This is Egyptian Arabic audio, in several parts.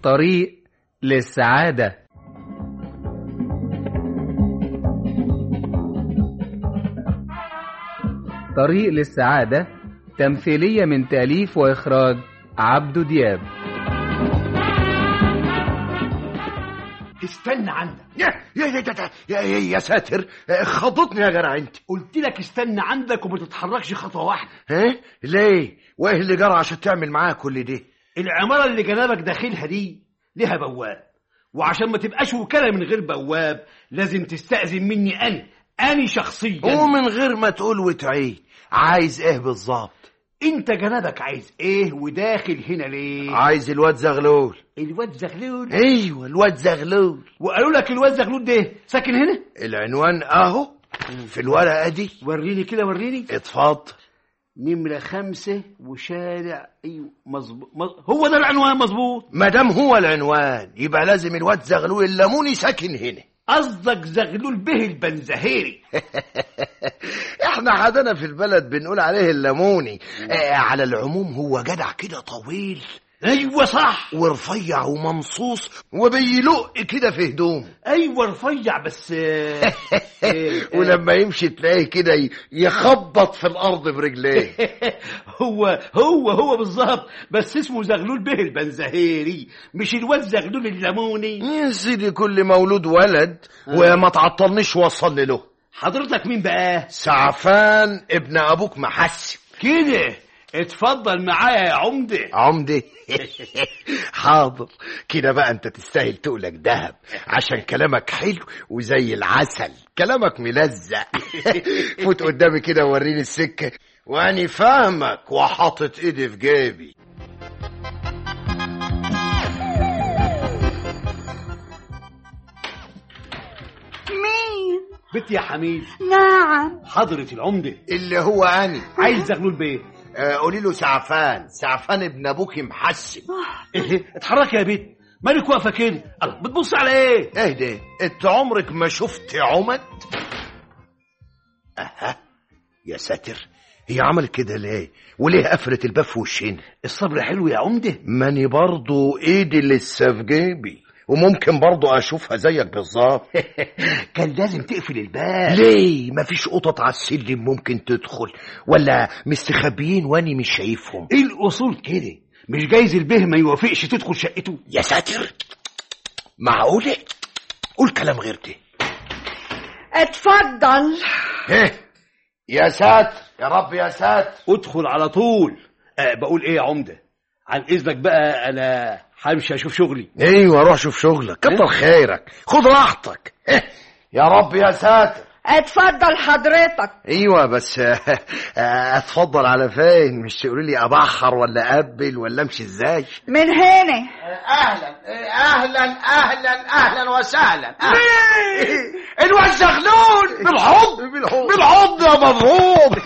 طريق للسعادة طريق للسعادة تمثيلية من تأليف وإخراج عبدو دياب استنى عندك يا يا يا يا, يا, يا, يا ساتر خضتني يا جرع انت قلت لك استنى عندك وما تتحركش خطوه واحده ها ليه وايه اللي جرى عشان تعمل معايا كل ده العماره اللي جنابك داخلها دي ليها بواب وعشان ما تبقاش وكاله من غير بواب لازم تستأذن مني انا انا شخصيا ومن غير ما تقول وتعيد عايز ايه بالظبط انت جنابك عايز ايه وداخل هنا ليه عايز الواد زغلول الواد زغلول ايوه الواد زغلول وقالوا لك الواد زغلول ده ساكن هنا العنوان اهو في الورقه دي وريني كده وريني اتفضل نمرة خمسة وشارع ايوه مظبوط مظ- هو ده العنوان مظبوط ما دام هو العنوان يبقى لازم الواد زغلول الليموني ساكن هنا قصدك زغلول به البنزهيري احنا عندنا في البلد بنقول عليه الليموني آه على العموم هو جدع كده طويل ايوه صح ورفيع وممصوص وبيلق كده في هدوم ايوه رفيع بس آه، آه، ولما يمشي تلاقيه كده ي- يخبط في الارض برجليه هو هو هو بالظبط بس اسمه زغلول به البنزهيري مش الواد زغلول الليموني يا سيدي كل مولود ولد وما تعطلنيش وصلني له حضرتك مين بقى سعفان ابن ابوك محسن كده اتفضل معايا يا عمده عمدي حاضر كده بقى انت تستاهل تقلك دهب عشان كلامك حلو وزي العسل كلامك ملزق فوت قدامي كده ووريني السكة واني فاهمك وحاطط ايدي في جيبي مين؟ بنت يا حميد نعم حضرة العمده اللي هو اني عايز زغلول بيه آه، قولي له سعفان سعفان ابن ابوك محسن ايه اتحرك يا بنت مالك واقفه كده الله، بتبص على ايه اهدى انت عمرك ما شفت عمد اها يا ساتر هي عملت كده ليه وليه قفلت الباب في وشنا الصبر حلو يا عمده ماني برضو ايدي لسه في جيبي وممكن برضو اشوفها زيك بالظبط كان لازم تقفل الباب ليه مفيش قطط على السلم ممكن تدخل ولا مستخبيين واني مش شايفهم ايه الاصول كده مش جايز البه ما يوافقش تدخل شقته يا ساتر معقولة قول كلام غير ده اتفضل ايه يا ساتر يا رب يا ساتر ادخل على طول أه بقول ايه يا عمده عن اذنك بقى انا همشي اشوف شغلي ايوه روح شوف شغلك كتر خيرك خد راحتك إيه، يا رب يا ساتر اتفضل حضرتك ايوه بس آه، آه، اتفضل على فين مش تقولي لي ابحر ولا اقبل ولا امشي ازاي من هنا اهلا اهلا اهلا اهلا وسهلا الواد زغلول بالحضن بالحضن يا مضروب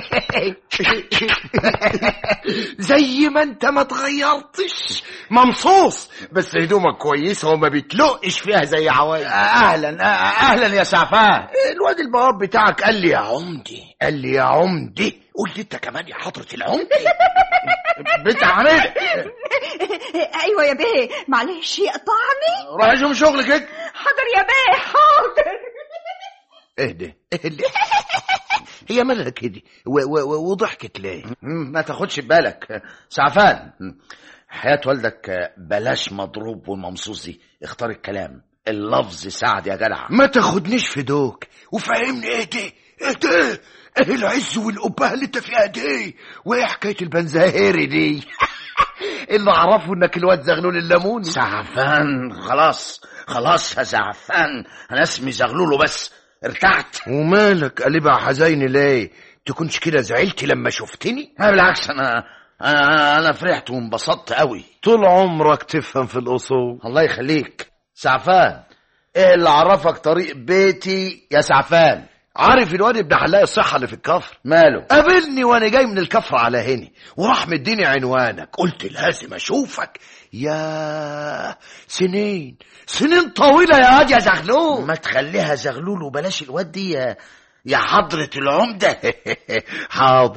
زي ما انت ما اتغيرتش ممصوص بس هدومك كويسه وما بتلقش فيها زي عوايد اهلا اهلا يا سعفان الواد البواب بتاعك قال لي يا عمدي قال لي يا عمدي قول لي انت كمان يا حضرة العمدي بنت عميدة ايوه يا بيه معلش يقطعني روح شوف شغلك كده حاضر يا بيه حاضر اهدى اهدى هي مالها كده و- و- و- وضحكت ليه مم، ما تاخدش بالك سعفان مم. حياة والدك بلاش مضروب والممصوص دي اختار الكلام اللفظ سعد يا جدع ما تاخدنيش في دوك وفهمني ايه ده ايه ده ايه العز والقبه اللي انت فيها دي وايه حكايه البنزهيري دي اللي اعرفه انك الواد زغلول الليموني سعفان خلاص خلاص يا سعفان انا اسمي زغلولو بس ارتحت ومالك قلبها حزين ليه تكونش كده زعلت لما شفتني لا بالعكس انا انا انا فرحت وانبسطت قوي طول عمرك تفهم في الاصول الله يخليك سعفان ايه اللي عرفك طريق بيتي يا سعفان عارف الواد ابن حلاق الصحة اللي في الكفر ماله قابلني وانا جاي من الكفر على هنا وراح مديني عنوانك قلت لازم اشوفك يا سنين سنين طويلة يا واد يا زغلول ما تخليها زغلول وبلاش الواد دي يا يا حضرة العمدة حاضر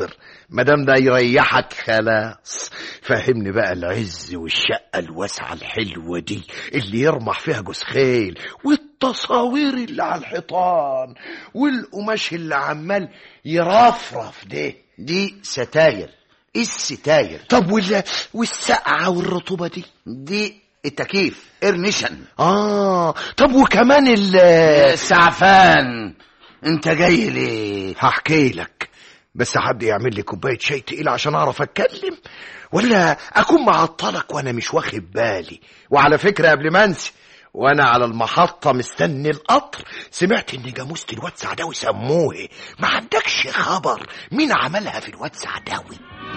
مادام ده يريحك خلاص فهمني بقى العز والشقة الواسعة الحلوة دي اللي يرمح فيها جوز خيل والتصاوير اللي على الحيطان والقماش اللي عمال يرفرف ده دي ستاير ايه الستاير طب وال... والسقعة والرطوبة دي دي التكييف ايرنيشن اه طب وكمان ال سعفان انت جاي ليه هحكي لك بس حد يعمل لي كوباية شاي تقيل عشان أعرف أتكلم ولا أكون معطلك وأنا مش واخد بالي وعلى فكرة قبل ما أنسى وأنا على المحطة مستني القطر سمعت إن جاموسة الواد سعداوي سموه ما عندكش خبر مين عملها في الواد سعداوي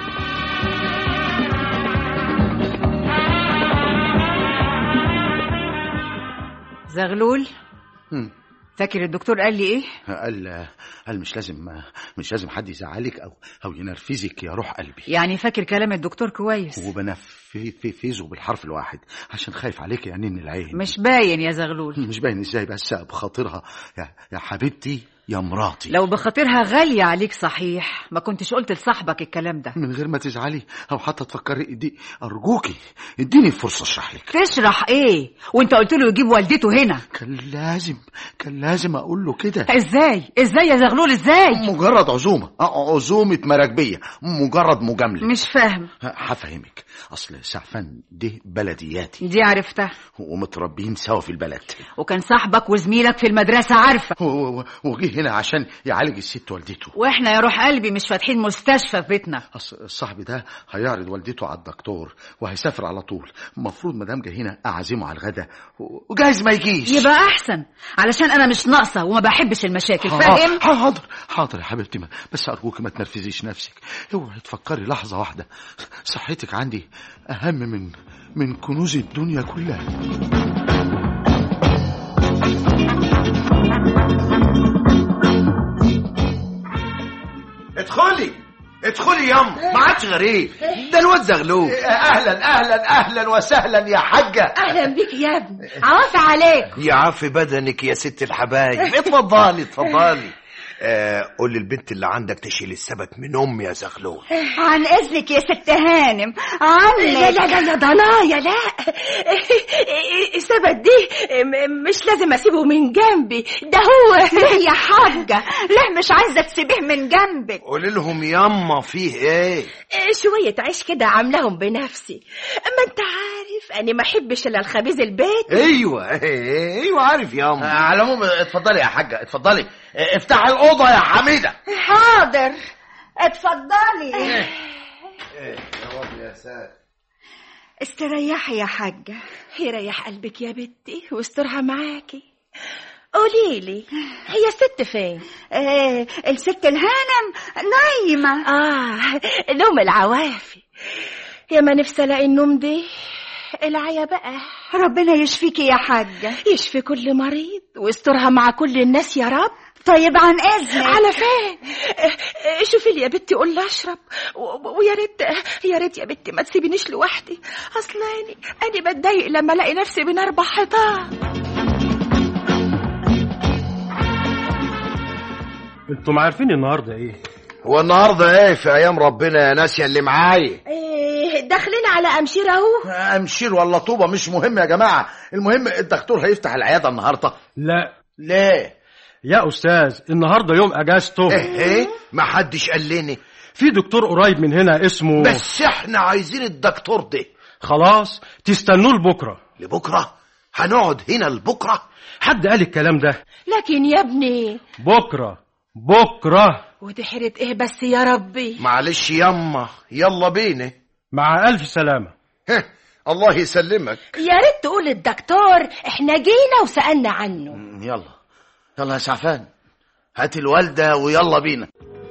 زغلول هم. فاكر الدكتور قال لي ايه قال قال مش لازم مش لازم حد يزعلك او او ينرفزك يا روح قلبي يعني فاكر كلام الدكتور كويس وبنفذه بالحرف الواحد عشان خايف عليك يا نين العين مش باين يا زغلول مش باين ازاي بس بخاطرها يا, يا حبيبتي يا مراتي لو بخاطرها غالية عليك صحيح ما كنتش قلت لصاحبك الكلام ده من غير ما تزعلي او حتى تفكري ادي ارجوكي اديني فرصه اشرح لك تشرح ايه وانت قلت له يجيب والدته هنا كان لازم كان لازم اقول له كده ازاي ازاي يا زغلول ازاي مجرد عزومه آه، عزومه مراكبيه مجرد مجامله مش فاهم هفهمك اصل سعفان دي بلدياتي دي عرفتها ومتربيين سوا في البلد وكان صاحبك وزميلك في المدرسة عارفة و- و- وجه هنا عشان يعالج الست والدته واحنا يا روح قلبي مش فاتحين مستشفى في بيتنا أصل صاحبي ده هيعرض والدته على الدكتور وهيسافر على طول المفروض مدام جه هنا اعزمه على الغدا و- وجايز ما يجيش يبقى احسن علشان انا مش ناقصة وما بحبش المشاكل فاهم ح- حاضر حاضر يا حبيبتي ما- بس ارجوك ما تنرفزيش نفسك اوعي تفكري لحظه واحده صحتك عندي اهم من من كنوز الدنيا كلها ادخلي ادخلي ياما ما عادش غريب ده الواد زغلول اهلا اهلا اهلا وسهلا يا حاجه اهلا بيك يا ابني عوافي عليك يعافي بدنك يا ست الحبايب اتفضلي اتفضلي آه قول للبنت اللي عندك تشيل السبت من امي يا زغلول عن اذنك يا ست هانم لا عنك لا لا يا ضنايا لا السبت دي م- مش لازم اسيبه من جنبي ده هو يا حاجة لا مش عايزة تسيبيه من جنبك قولي لهم ياما فيه ايه شوية عيش كده عاملاهم بنفسي اما انت عارف انا ما احبش الا الخبيز البيت ايوه ايوه عارف ياما على العموم اتفضلي يا حاجه اتفضلي افتحي الاوضه يا حميده حاضر اتفضلي استريحي يا حاجة يريح قلبك يا بنتي واسترها معاكي قولي لي هي الست فين ايه الست الهانم نايمة اه نوم العوافي يا ما نفسي الاقي النوم دي العيا بقى ربنا يشفيكي يا حاجة يشفي كل مريض واسترها مع كل الناس يا رب طيب عن اذنك على فين آه، آه، شوفي لي يا بنتي قول لي اشرب و- و- ويا ريت يا ريت يا بنتي ما تسيبينيش لوحدي اصل اني انا بتضايق لما الاقي نفسي بين اربع حيطان انتم عارفين النهارده ايه هو النهارده ايه في ايام ربنا يا ناس يا اللي معايا إيه داخلين على امشير اهو امشير ولا طوبه مش مهم يا جماعه المهم الدكتور هيفتح العياده النهارده لا ليه يا استاذ النهارده يوم اجازته ايه ايه ما حدش قال لنا في دكتور قريب من هنا اسمه بس احنا عايزين الدكتور ده خلاص تستنوه لبكره لبكره هنقعد هنا لبكره حد قال الكلام ده لكن يا ابني بكره بكره ودي حيرة ايه بس يا ربي معلش ياما يلا بينا مع الف سلامه هه، الله يسلمك يا ريت تقول للدكتور احنا جينا وسألنا عنه م، يلا يلا يا سعفان هات الوالده ويلا بينا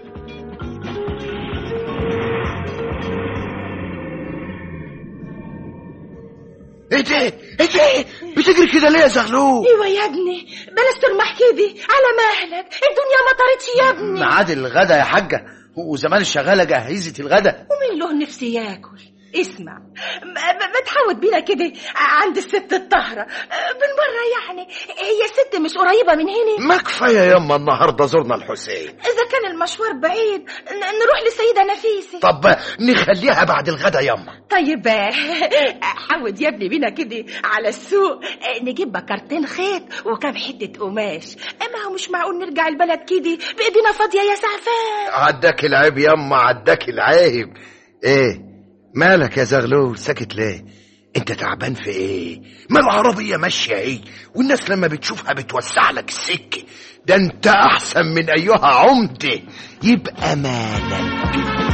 ايه ده ايه ده بتجري كده ليه يا زغلول ايوه يا ابني بلاش ترمح كده على مهلك الدنيا ما طارتش يا ابني ميعاد الغدا يا حاجه وزمان الشغاله جهزت الغدا ومين له نفسي ياكل اسمع ما, ما ما تحاول بينا كده عند الست الطاهرة بالمرة يعني هي ست مش قريبة من هنا ما كفايه يما النهارده زرنا الحسين إذا كان المشوار بعيد ن- نروح لسيدة نفيسة طب نخليها بعد الغدا يما طيب حود يا ابني بينا كده على السوق نجيب بكرتين خيط وكام حتة قماش اما هو مش معقول نرجع البلد كده بايدينا فاضية يا سعفان عداك العيب يما عداك العيب ايه مالك يا زغلول ساكت ليه انت تعبان في ايه ما العربية ماشية ايه والناس لما بتشوفها بتوسع لك السكة ده انت احسن من ايها عمدة يبقى مالك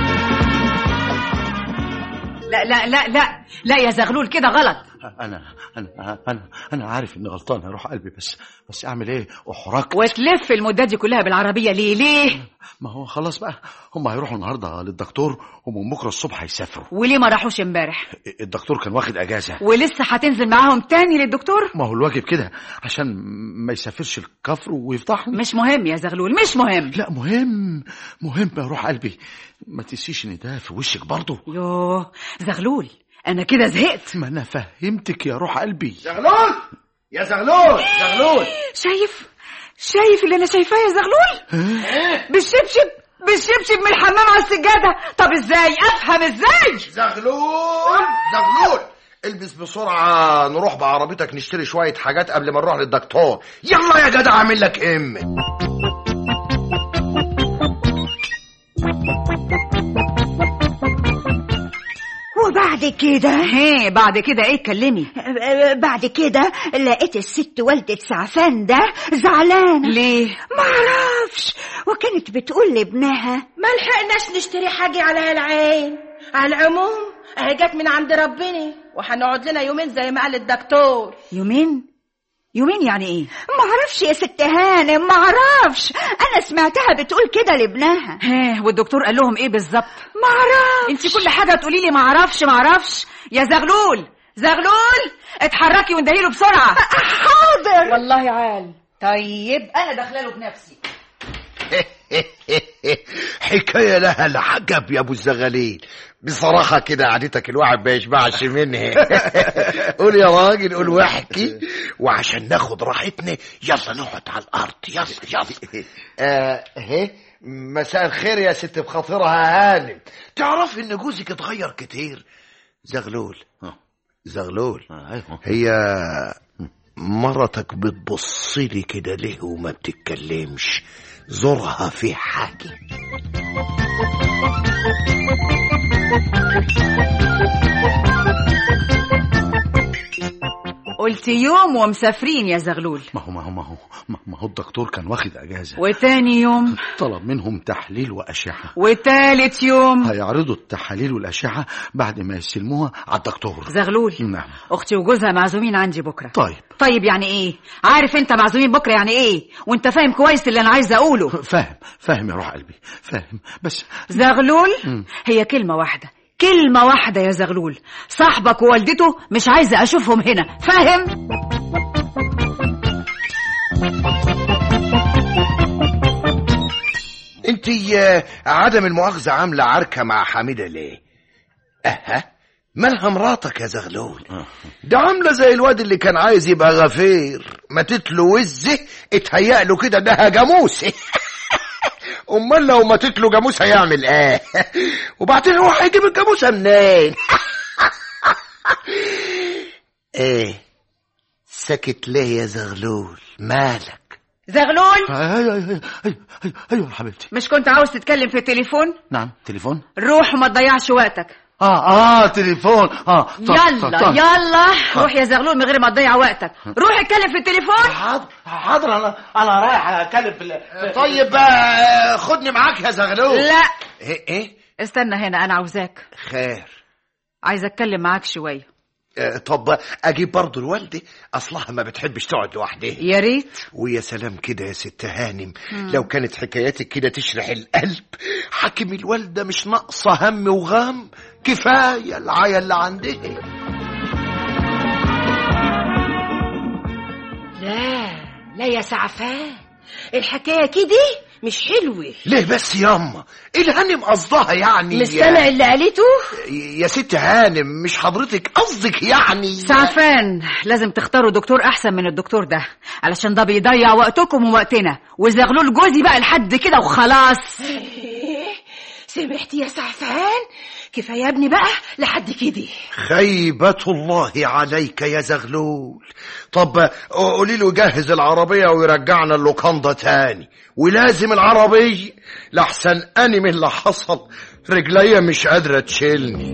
لا لا لا لا لا يا زغلول كده غلط انا انا انا انا عارف اني غلطان يا روح قلبي بس بس اعمل ايه احرجت وتلف المدة دي كلها بالعربية ليه ليه ما هو خلاص بقى هم هيروحوا النهارده للدكتور ومن بكره الصبح هيسافروا وليه ما راحوش امبارح الدكتور كان واخد اجازه ولسه هتنزل معاهم تاني للدكتور ما هو الواجب كده عشان ما يسافرش الكفر ويفضحني مش مهم يا زغلول مش مهم لا مهم مهم يا روح قلبي ما تنسيش ان ده في وشك برضه يوه زغلول انا كده زهقت ما انا فهمتك يا روح قلبي زغلول يا زغلول زغلول شايف شايف اللي انا شايفاه يا زغلول بالشبشب بالشبشب من الحمام على السجادة طب ازاي افهم ازاي زغلول زغلول البس بسرعة نروح بعربيتك نشتري شوية حاجات قبل ما نروح للدكتور يلا يا جدع اعمل لك ام وبعد كده هي بعد كده ايه اتكلمي بعد كده لقيت الست والدة سعفان ده زعلانة ليه معرفش وكانت بتقول لابنها ما لحقناش نشتري حاجة على العين على العموم اهي جت من عند ربنا وهنقعد لنا يومين زي ما قال الدكتور يومين يومين يعني ايه معرفش يا ست هانم معرفش انا سمعتها بتقول كده لابنها ها والدكتور قال لهم ايه بالظبط معرفش انت كل حاجه تقولي لي معرفش معرفش يا زغلول زغلول اتحركي واندهيله بسرعه حاضر والله عال طيب انا داخله له بنفسي حكاية لها العجب يا ابو الزغاليل بصراحة كده قعدتك الواحد ما يشبعش منها قول يا راجل قول واحكي وعشان ناخد راحتنا يلا نقعد على الارض يلا يلا آه هي مساء الخير يا ست بخاطرها هانم تعرف ان جوزك اتغير كتير زغلول آه. زغلول آه، ايوه هي مرتك بتبص لي كده ليه وما بتتكلمش زورها في حاجة قلت يوم ومسافرين يا زغلول ما هو ما هو ما هو ما هو الدكتور كان واخد اجازه وتاني يوم طلب منهم تحليل واشعه وتالت يوم هيعرضوا التحاليل والاشعه بعد ما يسلموها على الدكتور زغلول نعم اختي وجوزها معزومين عندي بكره طيب طيب يعني ايه عارف انت معزومين بكره يعني ايه وانت فاهم كويس اللي انا عايزه اقوله فاهم فاهم يا روح قلبي فاهم بس زغلول مم. هي كلمه واحده كلمة واحدة يا زغلول صاحبك ووالدته مش عايزة أشوفهم هنا فاهم؟ انت آه، عدم المؤاخذة عاملة عركة مع حميدة ليه اها مالها مراتك يا زغلول ده عاملة زي الواد اللي كان عايز يبقى غفير ماتت له وزه اتهيأ له كده ده جاموسه امال لو ماتت له جاموس هيعمل ايه وبعدين هو هيجيب الجاموسه منين ايه سكت ليه يا زغلول مالك زغلول ايوه ايوه ايوه ايوه ايوه يا حبيبتي مش كنت عاوز تتكلم في التليفون نعم تليفون روح وما تضيعش وقتك اه اه تليفون اه طب- طب- يلا طب. يلا روح يا زغلول من غير ما تضيع وقتك روح اتكلم في التليفون حاضر حاضر انا انا رايح اتكلم في طيب بقى خدني معاك يا زغلول لا ايه ايه استنى هنا انا عاوزاك خير عايزه اتكلم معاك شويه آه، طب اجيب برضه الوالده اصلها ما بتحبش تقعد لوحدها يا ريت ويا سلام كده يا ست هانم لو كانت حكاياتك كده تشرح القلب حاكم الوالده مش ناقصه هم وغم كفايه العيا اللي عندها لا لا يا سعفان الحكاية كده مش حلوة ليه بس ياما الهانم قصدها يعني مش سامع اللي قالته يا ست هانم مش حضرتك قصدك يعني سعفان لازم تختاروا دكتور احسن من الدكتور ده علشان ده بيضيع وقتكم ووقتنا وزغلول جوزي بقى لحد كده وخلاص إيه؟ سمعت يا سعفان كفاية يا ابني بقى لحد كده خيبة الله عليك يا زغلول طب قولي له يجهز العربية ويرجعنا اللوكاندا تاني ولازم العربية لحسن أني من اللي حصل رجليا مش قادرة تشيلني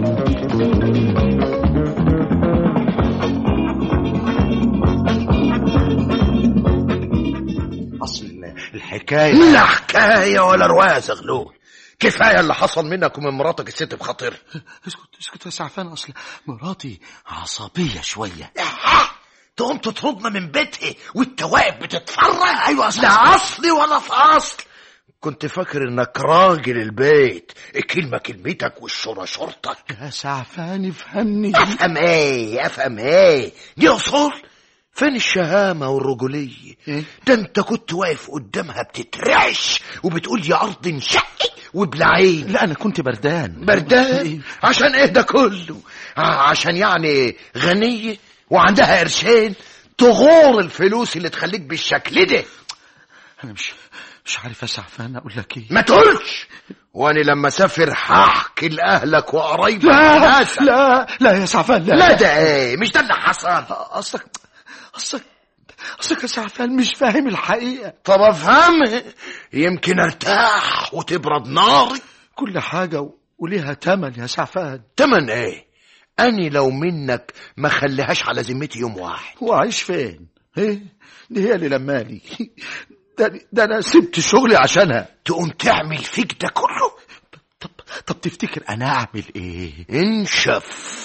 اصل الحكايه لا حكاية ولا رواية يا زغلول كفاية اللي حصل منك ومن مراتك الست بخاطر اسكت اسكت يا سعفان اصل مراتي عصبيه شويه تقوم تطردنا من بيتها وانت واقف بتتفرج ايوه اصل لا اصلي ولا في اصل كنت فاكر انك راجل البيت الكلمه كلمتك والشورى شورتك يا سعفان افهمني افهم ايه افهم ايه دي اصول فين الشهامه والرجوليه إيه؟ ده انت كنت واقف قدامها بتترعش وبتقول يا ارض انشقي وبلعين لا انا كنت بردان بردان عشان ايه ده كله ع- عشان يعني غنية وعندها قرشين تغور الفلوس اللي تخليك بالشكل ده انا مش مش عارف يا سعفان اقول لك ايه ما تقولش وانا لما اسافر هحكي لاهلك وقرايبك لا وناسك. لا لا يا سعفان لا لا ده ايه مش ده اللي حصل اصلك اصلك اصلك يا سعفان مش فاهم الحقيقه طب افهمها يمكن ارتاح وتبرد ناري كل حاجه و- وليها تمن يا سعفان تمن ايه اني لو منك ما خليهاش على ذمتي يوم واحد هو عايش فين ايه دي هي اللي لماني ده, ده انا سبت شغلي عشانها تقوم تعمل فيك ده كله طب طب تفتكر انا اعمل ايه انشف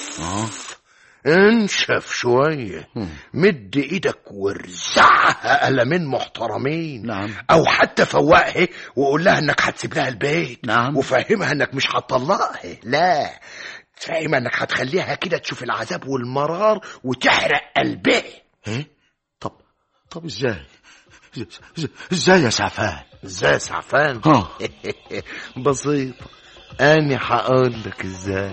انشف شوية مد ايدك وارزعها قلمين محترمين نعم. او حتى فوقها وقول لها انك هتسيب لها البيت نعم. وفهمها انك مش هتطلقها لا فاهمها انك هتخليها كده تشوف العذاب والمرار وتحرق قلبها ايه طب طب ازاي إز- إز- ازاي يا سعفان ازاي يا سعفان اه بسيط اني هقول لك ازاي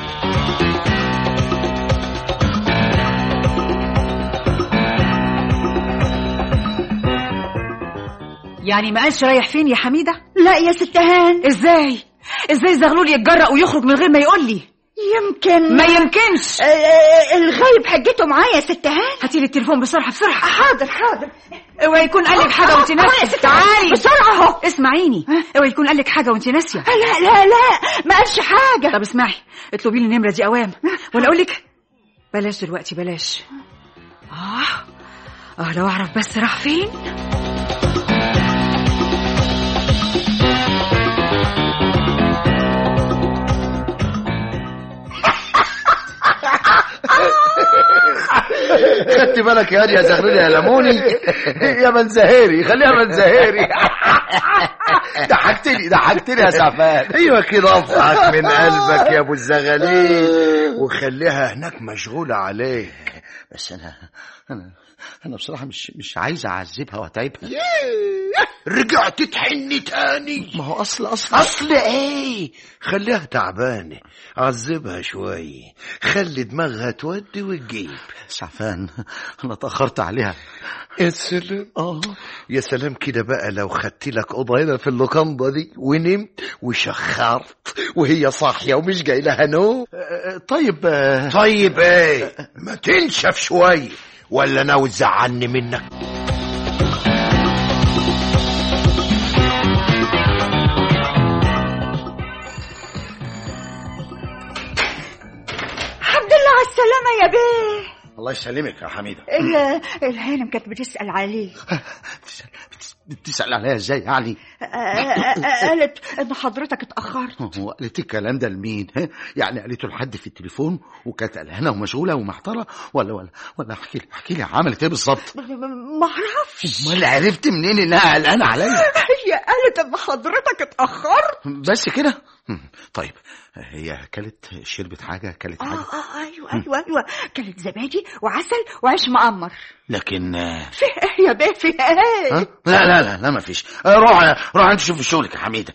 يعني ما قالش رايح فين يا حميدة لا يا ست هان ازاي ازاي زغلول يتجرأ ويخرج من غير ما يقول لي يمكن ما يمكنش آه، آه، الغايب حجته معايا يا ست هان هاتي لي التليفون بسرعة بسرعة حاضر حاضر اوعي يكون قال لك حاجة وانت آه، آه، يا ناسية ست هان، تعالي بسرعة اهو اسمعيني اوعي يكون قال لك حاجة وانت ناسية لا لا لا ما قالش حاجة طب اسمعي اطلبي لي النمرة دي اوام ولا اقول لك بلاش دلوقتي بلاش اه اه لو اعرف بس راح فين خدت بالك يا واد يا زغلول يا لموني يا منزهيري خليها منزهيري ضحكتني ضحكتني يا سعفان ايوه كده اضحك من قلبك يا ابو الزغاليل وخليها هناك مشغولة عليك بس انا انا انا بصراحه مش مش عايز اعذبها واتعبها رجعت تحني تاني ما هو اصل اصل اصل ايه خليها تعبانة عذبها شوية خلي دماغها تودي وتجيب سعفان انا اتاخرت عليها يا سلام اه يا سلام كده بقى لو خدت لك اوضه هنا في اللوكاندا دي ونمت وشخرت وهي صاحيه ومش جاي لها نوم آه، طيب آه، طيب ايه ما تنشف شويه ولا ناوي تزعلني منك الحمد لله على السلامة يا بيه الله يسلمك يا حميده ال- الهانم كانت بتسأل عليه بتسأل, بتسأل عليها ازاي يعني آه، آه، آه، قالت ان حضرتك اتأخرت هو قالت الكلام ده لمين ها؟ يعني قالته لحد في التليفون وكانت قلقانه ومشغوله ومحتاره ولا ولا ولا احكي لي احكي لي عملت ايه بالظبط ما اعرفش امال عرفت منين انها قلقانه عليا هي قالت ان حضرتك اتأخرت بس كده هم، طيب هي كلت شربت حاجه كلت اه حاجه اه ايوه ايوه ايوه ايوه كانت زبادي وعسل وعيش مقمر لكن آه، في ايه يا بيه في ايه ها؟ لا لا لا لا ما فيش آه، روح روح انت شوف شغلك يا حميده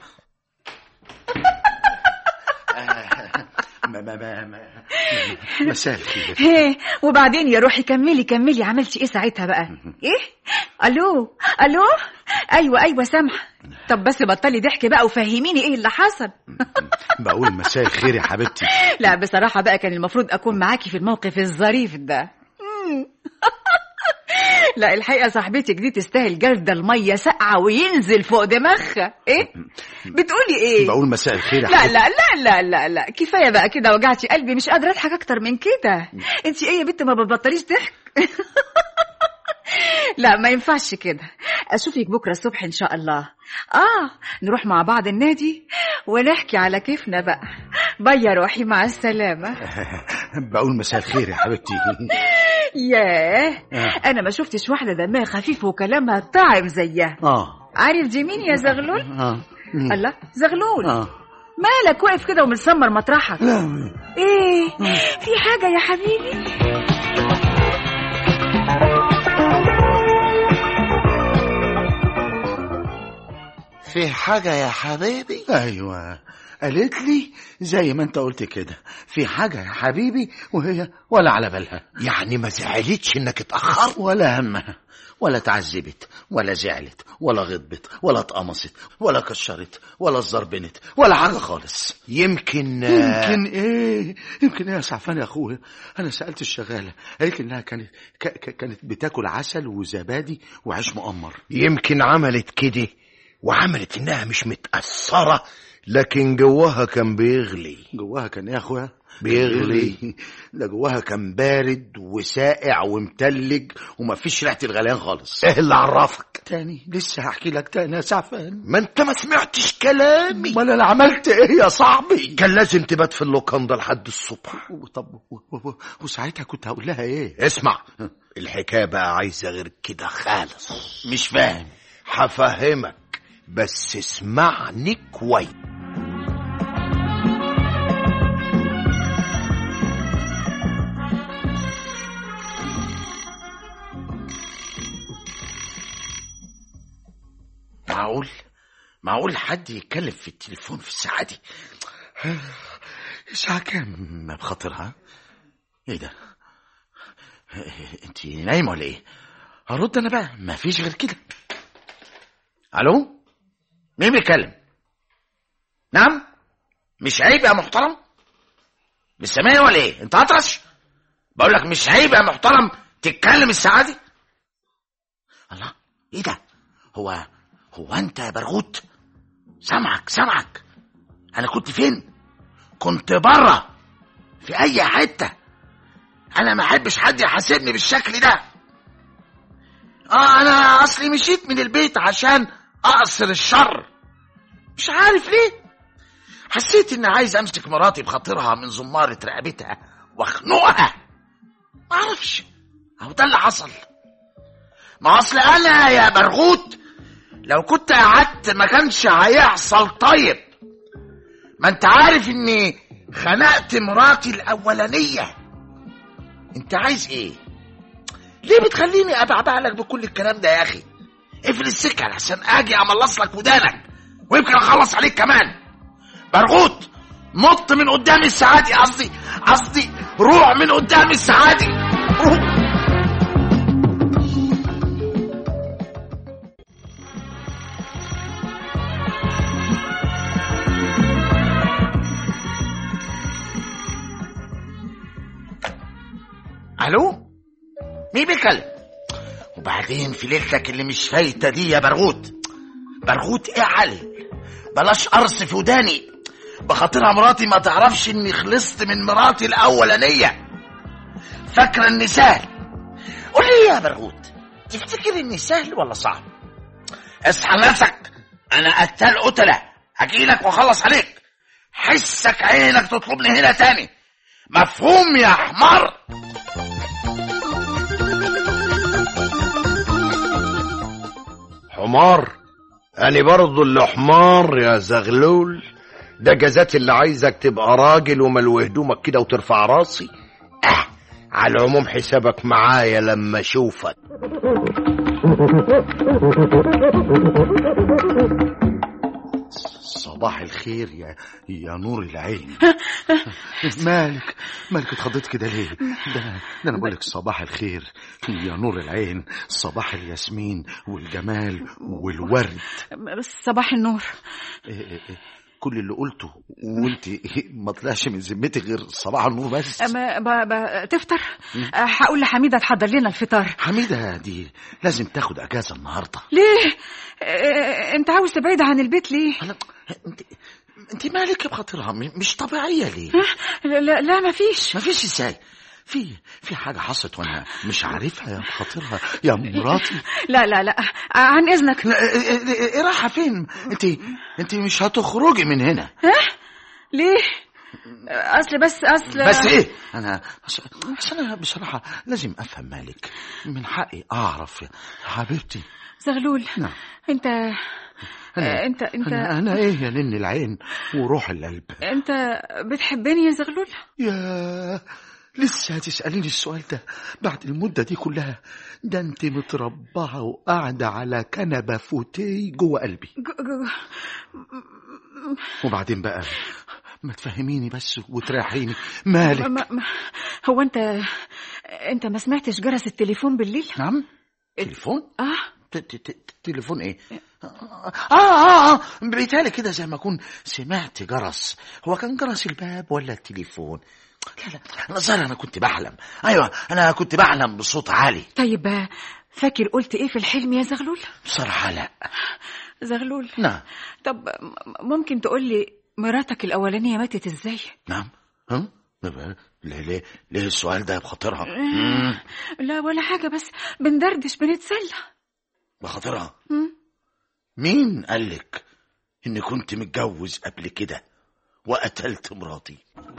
آه، ما ما ما ما مساء الخير ايه وبعدين يا روحي كملي كملي عملتي ايه ساعتها بقى ايه الو الو ايوه ايوه سامحه طب بس بطلي ضحك بقى وفهميني ايه اللي حصل بقول مساء الخير يا حبيبتي لا بصراحه بقى كان المفروض اكون معاكي في الموقف الظريف ده مم. لا الحقيقه صاحبتك دي تستاهل جلد الميه ساقعه وينزل فوق دماغها ايه بتقولي ايه بقول مساء الخير يا لا حبيبتي لا لا لا لا لا كفايه بقى كده وجعتي قلبي مش قادره اضحك اكتر من كده انت ايه يا بنت ما بتبطليش ضحك لا ما ينفعش كده اشوفك بكره الصبح ان شاء الله اه نروح مع بعض النادي ونحكي على كيفنا بقى باي يا روحي مع السلامه بقول مساء الخير يا حبيبتي ياه آه. انا ما شفتش واحده دمها خفيف وكلامها طاعم زيها اه عارف دي مين يا زغلول اه مم. الله زغلول اه مالك واقف كده ومتسمر مطرحك لا ايه في حاجه يا حبيبي في حاجة يا حبيبي ايوه قالت لي زي ما انت قلت كده في حاجه يا حبيبي وهي ولا على بالها يعني ما زعلتش انك اتأخرت ولا همها ولا تعذبت ولا زعلت ولا غضبت ولا اتقمصت ولا كشرت ولا اتزربنت ولا حاجه خالص يمكن يمكن ايه يمكن ايه يا سعفان يا اخويا انا سالت الشغاله قالت لي انها كانت ك- ك- كانت بتاكل عسل وزبادي وعيش مقمر يمكن عملت كده وعملت انها مش متأثرة لكن جواها كان بيغلي جواها كان ايه يا اخويا بيغلي. ده جواها كان بارد وساقع ومتلج ومفيش ريحه الغليان خالص ايه اللي عرفك تاني لسه هحكي لك تاني يا سعفان ما انت ما سمعتش كلامي امال انا عملت ايه يا صاحبي كان لازم تبات في اللوكاندا لحد الصبح طب و- و- و- وساعتها كنت هقول لها ايه اسمع الحكاية بقى عايزة غير كده خالص مش فاهم هفهمك بس اسمعني كويس معقول معقول حد يتكلم في التليفون في الساعة دي الساعة كام بخاطرها ايه ده انت نايمة ولا ايه هرد انا بقى ما فيش غير كده الو مين بيتكلم نعم مش عيب يا محترم مش سامعني ولا ايه انت اطرش بقول لك مش عيب يا محترم تتكلم الساعة دي الله ايه ده هو هو انت يا برغوت سامعك سامعك انا كنت فين كنت بره في اي حته انا ما احبش حد يحاسبني بالشكل ده اه انا اصلي مشيت من البيت عشان اقصر الشر مش عارف ليه حسيت اني عايز امسك مراتي بخاطرها من زمارة رقبتها واخنقها ما اعرفش اهو ده اللي حصل ما اصل انا يا برغوت لو كنت قعدت ما كانش هيحصل طيب ما انت عارف اني خنقت مراتي الاولانيه انت عايز ايه ليه بتخليني ابعبع لك بكل الكلام ده يا اخي اقفل السكه عشان اجي املص لك ودانك ويمكن اخلص عليك كمان برغوت نط من قدام السعادي قصدي قصدي روح من قدام السعادي روح الو مين بيتكلم وبعدين في ليلتك اللي مش فايته دي يا برغوت برغوت اعل بلاش قرص في وداني بخاطرها مراتي ما تعرفش اني خلصت من مراتي الاولانيه فاكره اني سهل قول لي يا برغوت تفتكر اني سهل ولا صعب اصحى نفسك انا قتال قتله هجيلك واخلص عليك حسك عينك تطلبني هنا تاني مفهوم يا حمار حمار أنا برضو اللي حمار يا زغلول ده جزات اللي عايزك تبقى راجل وملو هدومك كده وترفع راسي على العموم حسابك معايا لما اشوفك صباح الخير يا يا نور العين مالك مالك اتخضيت كده ليه ده ده انا بقول لك صباح الخير يا نور العين صباح الياسمين والجمال والورد بس صباح النور إيه إيه إيه، كل اللي قلته وانت ما طلعش من ذمتك غير صباح النور بس أما ب... ب... تفطر أه، هقول لحميدة تحضر لنا الفطار حميدة دي لازم تاخد اجازة النهاردة ليه أه، انت عاوز تبعد عن البيت ليه أنا انت انت مالك بخاطرها م- مش طبيعية ليه لا لا, لا ما فيش ما فيش ازاي في في حاجة حصلت وانا مش عارفها يا بخاطرها يا مراتي لا لا لا عن اذنك لا، إيه- إيه- ايه رايحة فين انت انت مش هتخرجي من هنا ليه اصل بس اصل بس ايه انا أص- أصل انا بصراحة لازم افهم مالك من حقي اعرف يا حبيبتي زغلول نعم. انت أنا انت انت أنا, أنا إيه يا نن العين وروح القلب انت بتحبني يا زغلول يا لسه هتسأليني السؤال ده بعد المدة دي كلها ده انت متربعة وقاعدة على كنبة فوتيه جوه قلبي ج- ج- وبعدين بقى ما تفهميني بس وتريحيني مالك ما ما هو انت انت ما سمعتش جرس التليفون بالليل نعم تليفون اه ت- ت- ت- تليفون ايه اه اه اه بيتهيألي كده زي ما اكون سمعت جرس هو كان جرس الباب ولا التليفون لا لا انا ظاهر انا كنت بحلم ايوه انا كنت بحلم بصوت عالي طيب آه، فاكر قلت ايه في الحلم يا زغلول بصراحه لا زغلول نعم طب م- ممكن تقول لي مراتك الاولانيه ماتت ازاي نعم ها ليه ليه ليه السؤال ده بخاطرها لا ولا حاجه بس بندردش بنتسلى بخاطرها مم. مين قالك اني كنت متجوز قبل كده وقتلت مراتي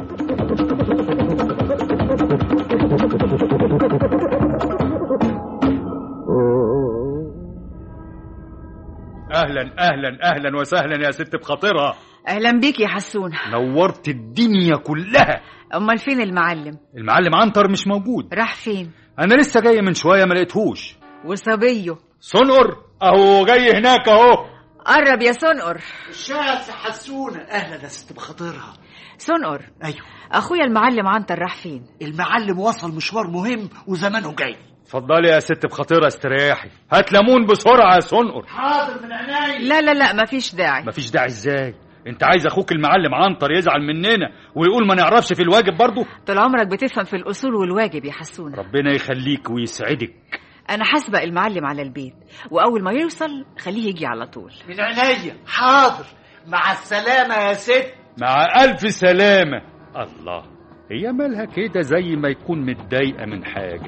اهلا اهلا اهلا وسهلا يا ست بخاطرها اهلا بيك يا حسون نورت الدنيا كلها امال فين المعلم المعلم عنتر مش موجود راح فين انا لسه جاي من شويه ما لقيتهوش وصبيه صنقر اهو جاي هناك اهو قرب يا سنقر الشاس حسونة اهلا يا ست بخاطرها سنقر ايوه اخويا المعلم عنتر راح فين المعلم وصل مشوار مهم وزمانه جاي اتفضلي يا ست بخاطرها استريحي هات ليمون بسرعه يا صنقر حاضر من عيني لا لا لا مفيش داعي مفيش داعي ازاي انت عايز اخوك المعلم عنتر يزعل مننا ويقول ما نعرفش في الواجب برضه طول عمرك بتفهم في الاصول والواجب يا حسون ربنا يخليك ويسعدك انا حاسبه المعلم على البيت واول ما يوصل خليه يجي على طول من عينيا حاضر مع السلامة يا ست مع الف سلامه الله هي مالها كده زي ما يكون متضايقه من حاجه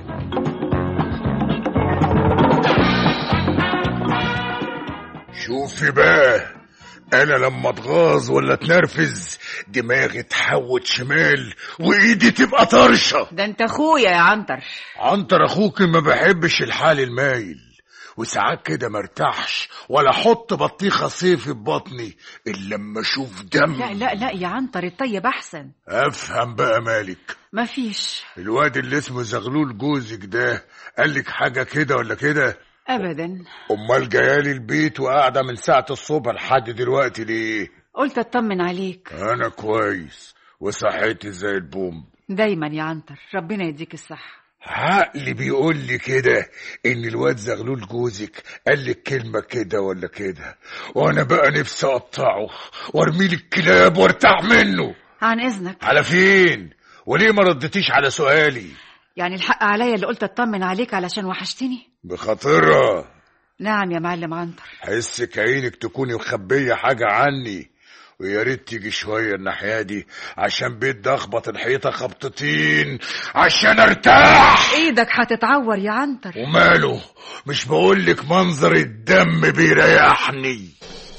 شوفي بقى انا لما اتغاظ ولا اتنرفز دماغي تحوت شمال وايدي تبقى طرشه ده انت اخويا يا عنتر عنتر اخوك ما بحبش الحال المايل وساعات كده مرتاحش ولا احط بطيخه صيفي في بطني الا لما اشوف دم لا لا لا يا عنتر الطيب احسن افهم بقى مالك مفيش الواد اللي اسمه زغلول جوزك ده قالك حاجه كده ولا كده ابدا امال جايالي البيت وقاعده من ساعه الصبح لحد دلوقتي ليه قلت اطمن عليك انا كويس وصحتي زي البوم دايما يا عنتر ربنا يديك الصحه عقلي بيقول لي كده ان الواد زغلول جوزك قال لك كلمه كده ولا كده وانا بقى نفسي اقطعه وارميه للكلاب وارتاح منه عن اذنك على فين وليه ما ردتيش على سؤالي يعني الحق عليا اللي قلت اطمن عليك علشان وحشتني بخاطرها نعم يا معلم عنتر حسك عينك تكوني مخبيه حاجه عني ويا ريت تيجي شويه الناحيه دي عشان بدي اخبط الحيطه خبطتين عشان ارتاح ايدك هتتعور يا عنتر وماله مش بقولك منظر الدم بيريحني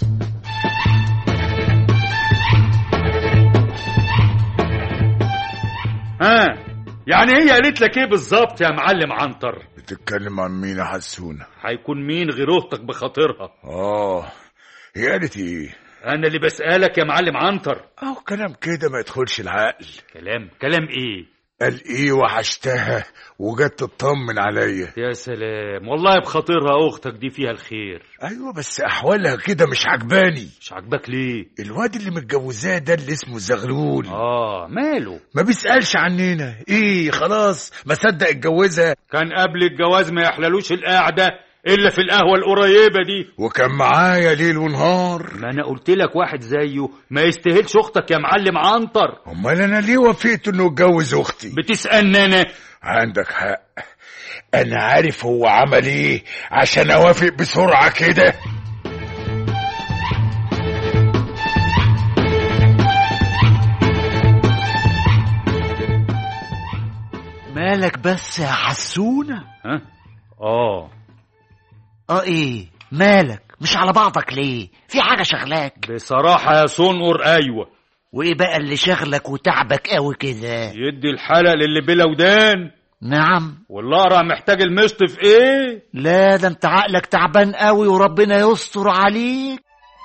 ها يعني هي قالت لك ايه بالظبط يا معلم عنتر بتتكلم عن مين يا حسونه هيكون مين غير اختك بخاطرها اه هي قالت ايه انا اللي بسالك يا معلم عنتر اهو كلام كده ما يدخلش العقل كلام كلام ايه قال ايه وحشتها وجت تطمن عليا يا سلام والله بخاطرها اختك دي فيها الخير ايوه بس احوالها كده مش عجباني مش عاجباك ليه الواد اللي متجوزاه ده اللي اسمه زغلول اه ماله ما بيسألش عننا ايه خلاص ما صدق اتجوزها كان قبل الجواز ما يحللوش القعده الا في القهوه القريبه دي وكان معايا ليل ونهار ما انا قلت لك واحد زيه ما يستاهلش اختك يا معلم عنتر امال انا ليه وافقت انه اتجوز اختي بتسالني انا عندك حق انا عارف هو عمل ايه عشان اوافق بسرعه كده مالك بس يا حسونة ها اه اه ايه مالك مش على بعضك ليه في حاجة شغلاك بصراحه يا صنقر ايوه وايه بقى اللي شغلك وتعبك قوي كده يدي الحلق للي بلا ودان نعم والاقرع محتاج المشط في ايه لا ده انت عقلك تعبان قوي وربنا يستر عليك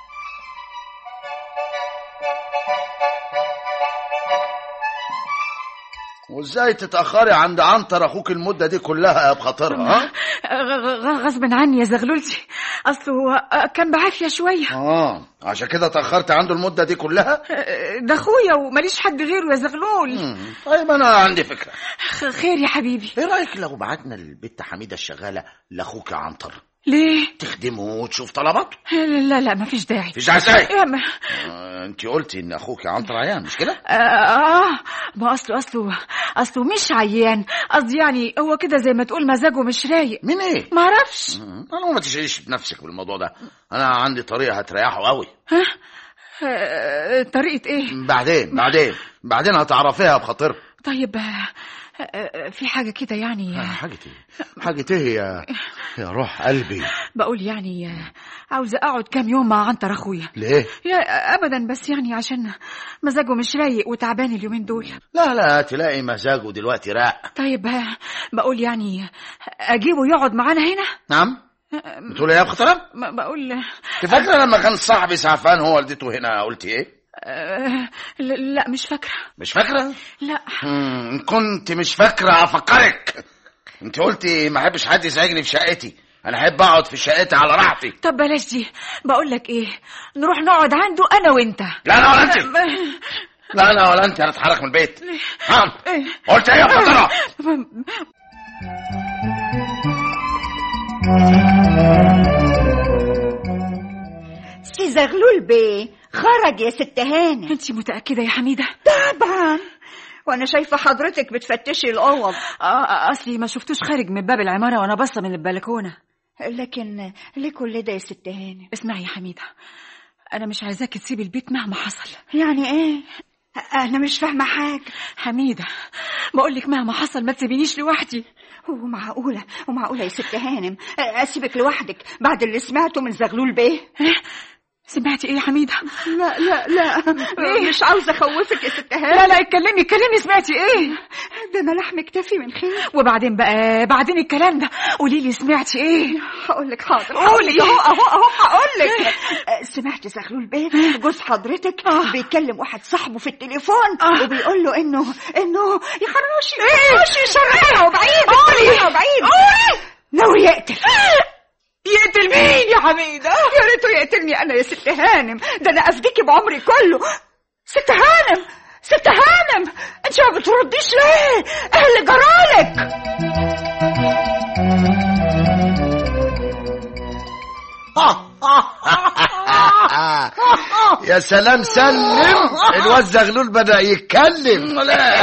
وازاي تتأخري عند عنتر اخوك المدة دي كلها يا بخاطرها ها؟ غ- غ- غصب عني يا زغلولتي اصله هو كان بعافيه شويه اه عشان كده تأخرت عنده المدة دي كلها ده اخويا وماليش حد غيره يا زغلول مم. طيب انا عندي فكرة خ- خير يا حبيبي ايه رأيك لو بعتنا البت حميدة الشغالة لاخوك عنتر ليه تخدمه وتشوف طلباته لا لا مفيش داعي مفيش داعي ازاي يا ما- آه، انت قلتي ان اخوك عنتر عيان مش كده آه, اه ما اصله اصله اصله مش عيان قصدي يعني هو كده زي ما تقول مزاجه مش رايق من ايه ما اعرفش مم. انا ما تشغليش بنفسك بالموضوع ده انا عندي طريقة هتريحه قوي آه طريقة ايه بعدين بعدين بعدين هتعرفيها بخاطرها طيب آه آه في حاجة كده يعني آه، حاجة ايه حاجة ايه يا يا روح قلبي بقول يعني آه، عاوزة اقعد كام يوم مع عنتر اخويا ليه يا ابدا بس يعني عشان مزاجه مش رايق وتعبان اليومين دول لا لا تلاقي مزاجه دلوقتي راق طيب آه، بقول يعني اجيبه يقعد معانا هنا نعم بتقول ايه يا بخاطرها ما بقول انت فاكره لما كان صاحبي سعفان هو والدته هنا قلت ايه آه، لا لا، مش فاكرة مش فاكره لا مم، ان كنت مش فاكره افكرك انت قلتي ما احبش حد يزعجني في شقتي انا احب اقعد في شقتي على راحتي طب بلاش دي بقول لك ايه نروح نقعد عنده انا وانت لا انا ولا انت لا انا ولا انت هنتحرك من البيت ها قلت ايه يا بخاطرها سي زغلول بيه خرج يا ست هانم انت متأكدة يا حميدة طبعا وانا شايفه حضرتك بتفتشي الاوض اه اصلي ما شفتوش خارج من باب العمارة وانا باصة من البلكونة لكن ليه كل ده يا ست هانم اسمعي يا حميدة انا مش عايزاكي تسيبي البيت مهما حصل يعني ايه انا مش فاهمه حاجه حميدة بقول لك مهما حصل ما تسيبينيش لوحدي ومعقوله ومعقوله يا ست هانم اسيبك لوحدك بعد اللي سمعته من زغلول بيه سمعتي ايه يا حميدة لا لا لا إيه؟ مش عاوزه اخوفك يا ست هانم لا لا اتكلمي اتكلمي سمعتي ايه ده انا لحم كتافي من خير وبعدين بقى بعدين الكلام ده قولي لي سمعتي ايه هقول لك حاضر قولي. هقول لك اهو اهو اهو هقول لك سمعت زغلول بيه جوز حضرتك بيكلم واحد صاحبه في التليفون وبيقول له انه انه يا خراشي يا خراشي شرقها وبعيد شرقها وبعيد ناوي يقتل يقتل مين يا حميدة يا ريته يقتلني انا يا ست هانم ده انا افديكي بعمري كله ست هانم ست هانم انت ما بترديش ليه ايه اللي جرالك يا سلام سلم الواد زغلول بدأ يتكلم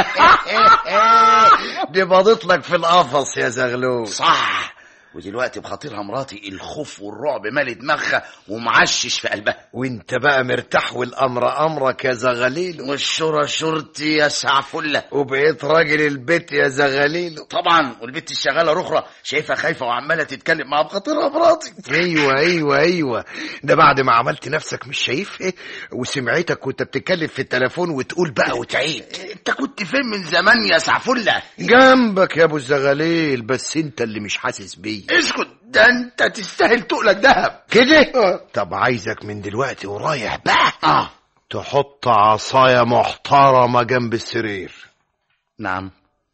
دي باضت لك في القفص يا زغلول صح ودلوقتي بخاطرها مراتي الخوف والرعب مالي دماغها ومعشش في قلبها وانت بقى مرتاح والامر امرك يا زغليل والشورى شورتي يا سعفله وبقيت راجل البيت يا زغليل طبعا والبت الشغاله رخرة شايفها خايفه وعماله تتكلم مع بخاطرها مراتي ايوه ايوه ايوه ده بعد ما عملت نفسك مش شايف ايه وسمعتك وانت بتتكلم في التليفون وتقول بقى وتعيد انت كنت فين من زمان يا سعفله جنبك يا ابو الزغاليل بس انت اللي مش حاسس بيا اسكت ده انت تستاهل تقلك دهب كده طب عايزك من دلوقتي ورايح بقى اه تحط عصاية محترمة جنب السرير نعم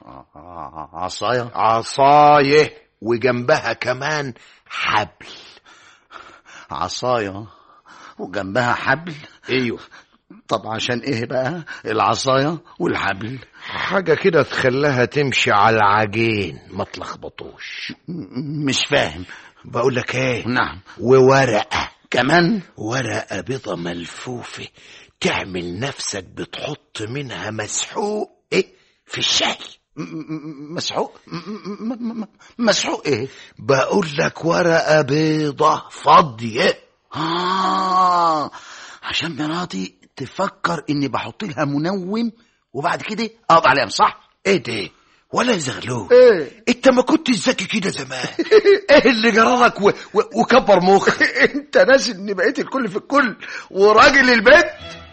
ع- عصاية عصاية وجنبها كمان حبل عصاية وجنبها حبل ايوه طب عشان ايه بقى العصاية والحبل حاجة كده تخليها تمشي على العجين ما تلخبطوش م- مش فاهم بقول لك ايه نعم وورقة كمان ورقة بيضة ملفوفة تعمل نفسك بتحط منها مسحوق ايه في الشاي م- م- مسحوق م- م- م- مسحوق ايه بقول لك ورقة بيضة فاضية آه عشان مراتي تفكر اني بحط لها منوم وبعد كده اقضي عليها صح ايه ده ولا زغلول ايه انت ما كنتش ذكي كده زمان ايه اللي جرالك و... و... وكبر مخك انت ناسي اني بقيت الكل في الكل وراجل البيت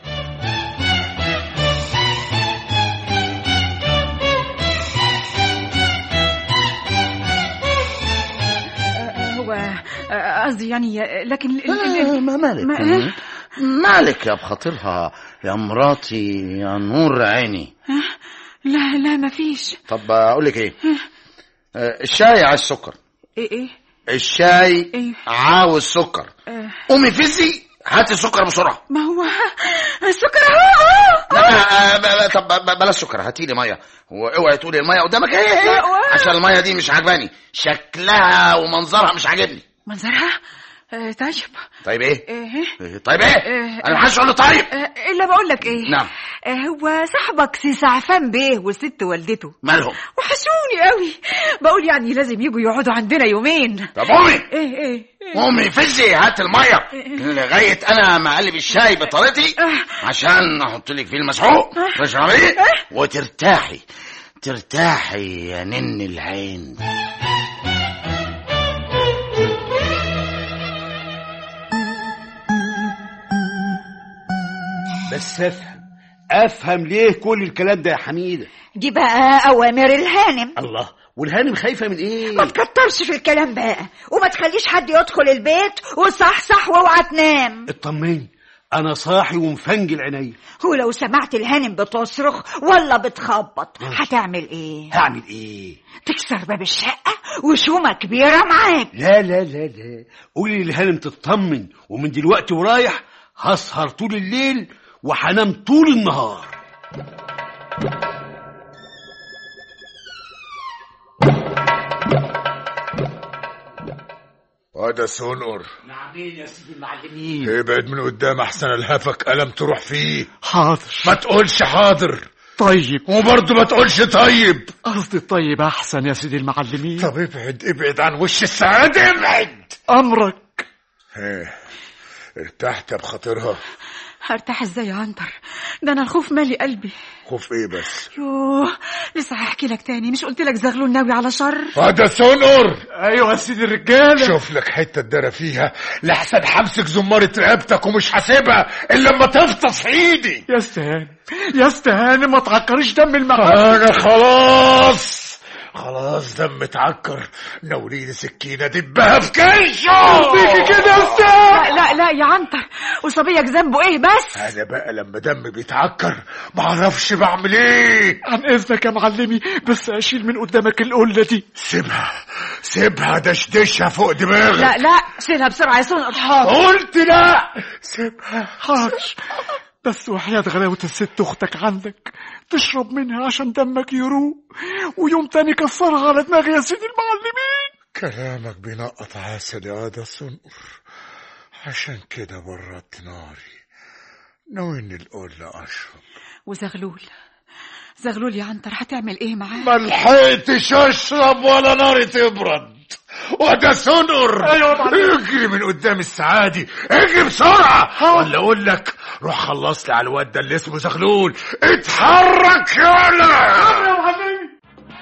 هو آه، قصدي يعني آه، لكن ال- ال- ال- ما مالك ما إيه؟ مالك يا بخاطرها يا مراتي يا نور عيني لا لا ما فيش طب اقول لك ايه آه، الشاي عايز سكر ايه ايه الشاي إيه؟ عاوز سكر آه، قومي فزي هاتي السكر بسرعه ما هو السكر اهو لا آه، ب- ب- طب ب- بلاش سكر هاتي لي ميه واوعي تقولي الميه قدامك ايه ايه لا، و- عشان الميه دي مش عجباني شكلها ومنظرها مش عاجبني منظرها آه، طيب طيب ايه ايه إيه، طيب ايه إيه. انا محدش يقول لي طيب آه، الا بقول لك ايه نعم. آه، هو صاحبك سي سعفان بيه والست والدته مالهم وحشوني قوي بقول يعني لازم يجوا يقعدوا عندنا يومين طب قومي ايه ايه إيه. قومي فزي هات الميه لغايه انا ما اقلب الشاي بطريقتي عشان احط لك فيه المسحوق تشربيه وترتاحي ترتاحي يا نن العين بس افهم افهم ليه كل الكلام ده يا حميده دي بقى أوامر الهانم الله والهانم خايفه من ايه ما تكترش في الكلام بقى وما تخليش حد يدخل البيت وصحصح واوعى تنام اطمني انا صاحي ومفنجل عينيا ولو سمعت الهانم بتصرخ ولا بتخبط هتعمل ايه هعمل ايه تكسر باب الشقة وشومة كبيرة معاك لا لا لا لا قولي للهانم تطمن ومن دلوقتي ورايح هسهر طول الليل وهنام طول النهار وده سنقر نعمين يا سيدي المعلمين ابعد من قدام احسن الهفك قلم تروح فيه حاضر ما تقولش حاضر طيب وبرضه ما تقولش طيب قصدي طيب احسن يا سيدي المعلمين طب ابعد ابعد عن وش السعادة ابعد امرك ايه ارتحت بخاطرها هرتاح ازاي يا عنتر ده انا الخوف مالي قلبي خوف ايه بس يوه لسه هحكي لك تاني مش قلت لك زغلول ناوي على شر هذا سنقر ايوه يا سيدي الرجاله شوف لك حته تدرى فيها لحسن همسك زمارة رقبتك ومش هسيبها الا لما تفطس في ايدي يا استهاني يا استهاني ما تعكريش دم المحل انا خلاص خلاص دم اتعكر ناوليني سكينه دبها في كيشه بيكي كده يا استاذ لا لا لا يا عنتر وصبيك ذنبه ايه بس انا بقى لما دم بيتعكر معرفش بعمل ايه عن اذنك يا معلمي بس اشيل من قدامك القله دي سيبها سيبها دشدشها فوق دماغك لا لا شيلها بسرعه يا سنقر حاضر قلت لا سيبها حاضر بس وحياة غلاوة الست أختك عندك تشرب منها عشان دمك يروق ويوم تاني كسرها على دماغي يا سيدي المعلمين كلامك بينقط عسل يا ده صنقر عشان كده بردت ناري ناويني القلة أشرب وزغلول زغلول يا عنتر هتعمل ايه معاه ما لحقتش أشرب ولا ناري تبرد وده سنقر أيوة اجري من قدام السعادي اجري بسرعة ولا أقول لك روح خلص لي على الواد ده اللي اسمه زغلول اتحرك يالا يا معلمي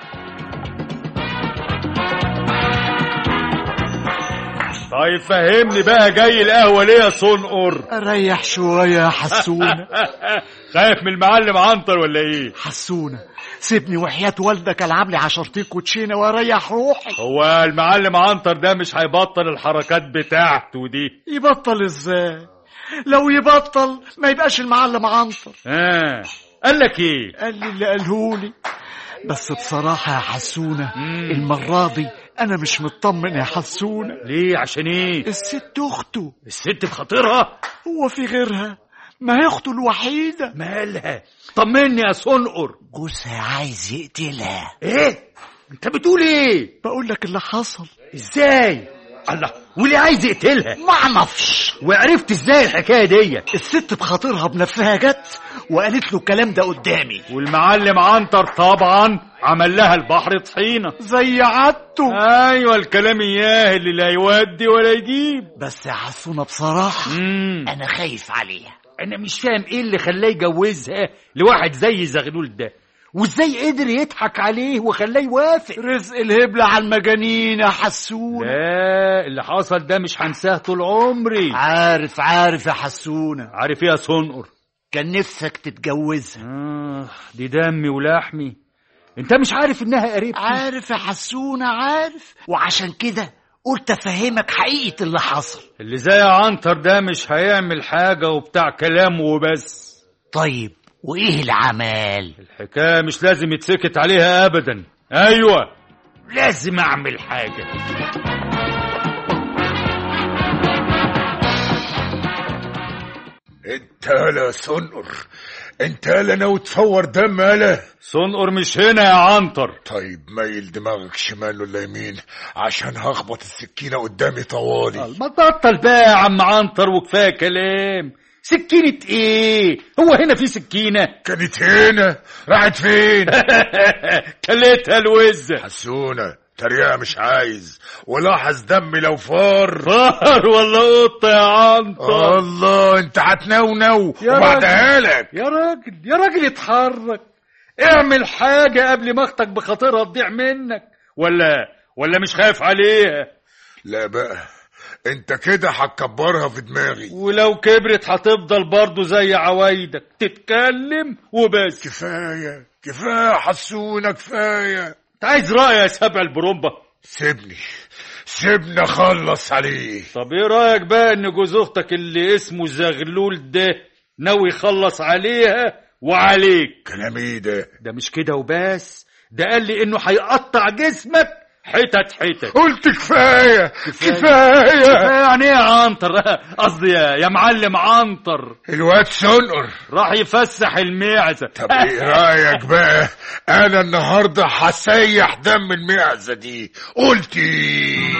طيب فهمني بقى جاي القهوة ليه يا صنقر ريح شوية يا حسونة خايف من المعلم عنتر ولا ايه حسونة سيبني وحياة والدك العب لي عشرتين كوتشينة واريح روحي هو المعلم عنتر ده مش هيبطل الحركات بتاعته دي يبطل ازاي لو يبطل ما يبقاش المعلم عنتر اه قال لك ايه قال لي اللي قالهولي بس بصراحة يا حسونة المرة دي أنا مش مطمن يا حسونة ليه عشان ايه الست أخته الست بخاطرها هو في غيرها ما هي أخته الوحيدة مالها طمني يا صنقر جوزها عايز يقتلها ايه انت بتقول ايه بقول لك اللي حصل ازاي الله وليه عايز يقتلها ما اعرفش وعرفت ازاي الحكايه دي الست بخاطرها بنفسها جت وقالت له الكلام ده قدامي والمعلم عنتر طبعا عمل لها البحر طحينه زي عادته ايوه الكلام اياه اللي لا يودي ولا يجيب بس يا حسونة بصراحة مم. أنا خايف عليها انا مش فاهم ايه اللي خلاه يجوزها لواحد زي زغلول ده وازاي قدر يضحك عليه وخلاه يوافق رزق الهبلة على المجانين يا حسونة لا اللي حصل ده مش هنساه طول عمري عارف عارف يا حسونة عارف ايه يا صنقر كان نفسك تتجوزها آه دي دمي ولحمي انت مش عارف انها قريبتي عارف يا حسونة عارف وعشان كده قلت افهمك حقيقة اللي حصل اللي زي عنتر ده مش هيعمل حاجة وبتاع كلام وبس طيب وايه العمل الحكاية مش لازم يتسكت عليها أبدا أيوة لازم أعمل حاجة انت لا سنقر انت لا ناوي تفور دم يالا صنقر مش هنا يا عنتر طيب ميل دماغك شمال ولا يمين عشان هخبط السكينة قدامي طوالي ما تبطل بقى يا عم عنتر وكفاية كلام سكينة ايه هو هنا في سكينة كانت هنا راحت فين كلتها الوزة حسونة تريقة مش عايز ولاحظ دمي لو فار فار ولا قطة يا عنتر الله انت هتنونو يا وبعدها لك يا راجل يا راجل اتحرك اعمل حاجة قبل ما اختك بخاطرها تضيع منك ولا ولا مش خايف عليها لا بقى انت كده هتكبرها في دماغي ولو كبرت هتفضل برضه زي عوايدك تتكلم وبس كفاية كفاية حسونة كفاية انت عايز رأي يا سبع البرومبا سيبني سيبني اخلص عليه طب ايه رأيك بقى ان جوز اختك اللي اسمه زغلول ده ناوي يخلص عليها وعليك كلام ايه ده ده مش كده وبس ده قال لي انه هيقطع جسمك حتت حتت قلت كفاية كفاية. كفاية يعني ايه يا عنتر قصدي يا يا معلم عنتر الواد سنقر راح يفسح المعزة طب ايه رايك بقى انا النهارده هسيح دم المعزه دي قلت إيه؟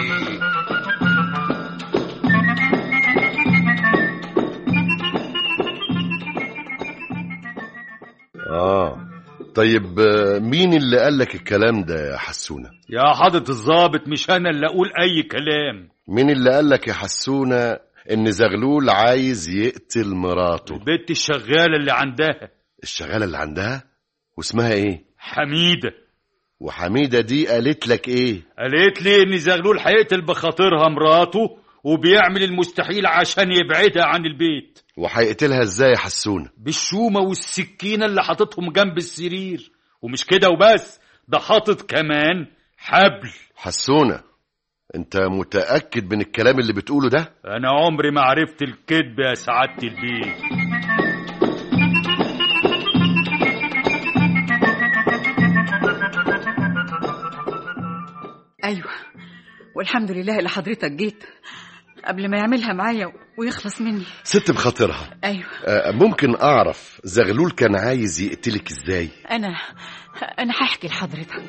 اه طيب آه، مين اللي قال لك الكلام ده يا حسونة يا حضرة الظابط مش انا اللي اقول اي كلام مين اللي قال لك يا حسونة ان زغلول عايز يقتل مراته البت الشغالة اللي عندها الشغالة اللي عندها واسمها ايه حميدة وحميدة دي قالت لك ايه قالت لي ان زغلول هيقتل بخاطرها مراته وبيعمل المستحيل عشان يبعدها عن البيت وهيقتلها ازاي يا حسونة بالشومة والسكينة اللي حاططهم جنب السرير ومش كده وبس ده حاطط كمان حبل حسونة انت متأكد من الكلام اللي بتقوله ده انا عمري ما عرفت الكذب يا سعادة البيت ايوه والحمد لله اللي حضرتك جيت قبل ما يعملها معايا ويخلص مني ست بخاطرها ايوه آه، ممكن اعرف زغلول كان عايز يقتلك ازاي انا انا هحكي لحضرتك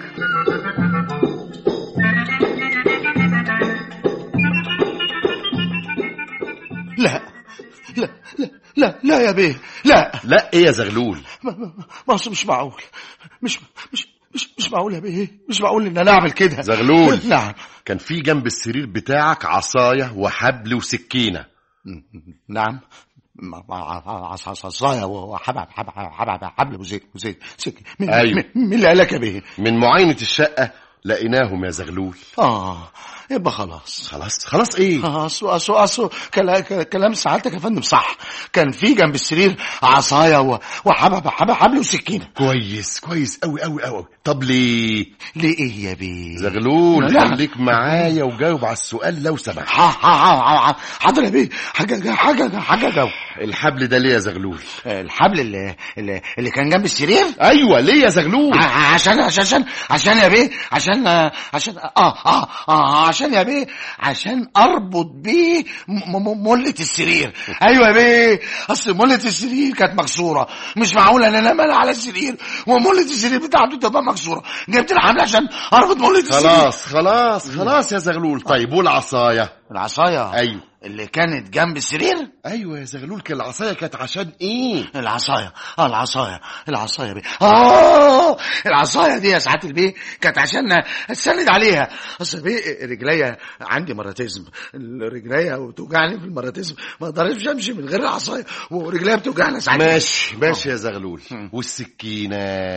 لا لا لا لا لا يا بيه لا لا ايه يا زغلول ما- ما- ما أصل مش معقول مش مش مش مش معقول يا بيه مش معقول ان انا اعمل كده زغلول نعم كان في جنب السرير بتاعك عصاية وحبل وسكينة نعم ما- ما- عص- عص- عصاية وحبل حبل حبل حبل وزيت وزيت سك- مين أيوة. مين- مين اللي قالك يا بيه من معاينة الشقة لقيناهم يا زغلول اه يبقى خلاص خلاص خلاص ايه خلاص اصل اصل كلا- كلا- كلام سعادتك يا فندم صح كان في جنب السرير عصايه و- وحبل حبل حبل وسكينه كويس كويس قوي قوي قوي طب ليه ليه ايه يا بيه زغلول لا. خليك معايا وجاوب على السؤال لو سمحت ح- ح- ح- ح- حاضر يا بيه حاجه حاجه حاجه جو الحبل ده ليه يا زغلول الحبل اللي اللي, اللي كان جنب السرير ايوه ليه يا زغلول ع- عشان عشان عشان عشان يا بيه عشان عشان اه اه اه عشان يا بيه عشان اربط بيه م- م- ملة السرير ايوه يا بيه اصل ملة السرير كانت مكسوره مش معقوله ان انا انام على السرير وملة السرير بتاعته تبقى مكسوره جبت الحبل عشان اربط ملة السرير خلاص خلاص خلاص يا زغلول طيب والعصايه العصايه ايوه اللي كانت جنب السرير ايوه يا زغلول كان العصايه كانت عشان ايه العصايه اه العصايه العصايه بيه اه العصايه دي يا سعاده البيه كانت عشان استند عليها اصل بيه رجليا عندي مراتيزم رجليا بتوجعني في المراتيزم ما اقدرش امشي من غير العصايه ورجليا بتوجعني يا سعاده البيه. ماشي ماشي يا زغلول والسكينه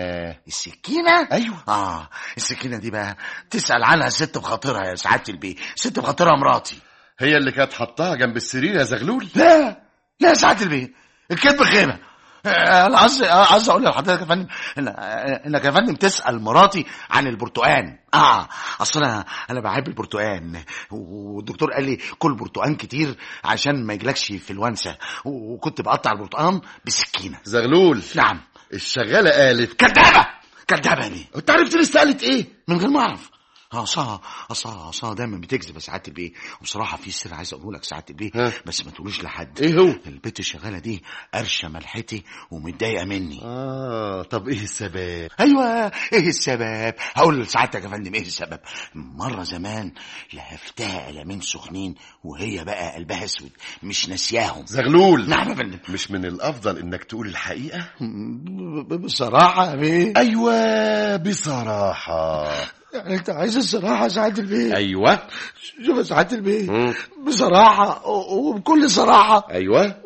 السكينه ايوه اه السكينه دي بقى تسال عنها الست بخاطرها يا سعاده البيه ست بخاطرها مراتي هي اللي كانت حطاها جنب السرير يا زغلول لا لا يا سعاده البيه الكذب خيبه آه، انا قصدي آه، قصدي اقول لحضرتك يا فندم إن- آه، انك يا فندم تسال مراتي عن البرتقان اه اصل انا انا بحب البرتقان والدكتور قال لي كل برتقان كتير عشان ما يجيلكش انفلونسا وكنت بقطع البرتقان بسكينه زغلول نعم الشغاله قالت كدابه كدابه دي انت عرفت لسه قالت ايه من غير ما اعرف اصلا اصلا اصلا دايما بتكذب يا سعاده البيه وبصراحه في سر عايز اقوله لك سعاده البيه ها؟ بس ما تقولوش لحد ايه هو البت الشغاله دي قرشه ملحتي ومتضايقه مني اه طب ايه السبب ايوه ايه السبب هقول لسعادتك يا فندم ايه السبب مره زمان لهفتها قلمين سخنين وهي بقى قلبها اسود مش ناسياهم زغلول نعم يا فندم مش من الافضل انك تقول الحقيقه ب- ب- بصراحه يا بيه ايوه بصراحه يعني انت عايز الصراحه يا سعاده البيه ايوه شوف يا سعاده البيه مم. بصراحه و- وبكل صراحه ايوه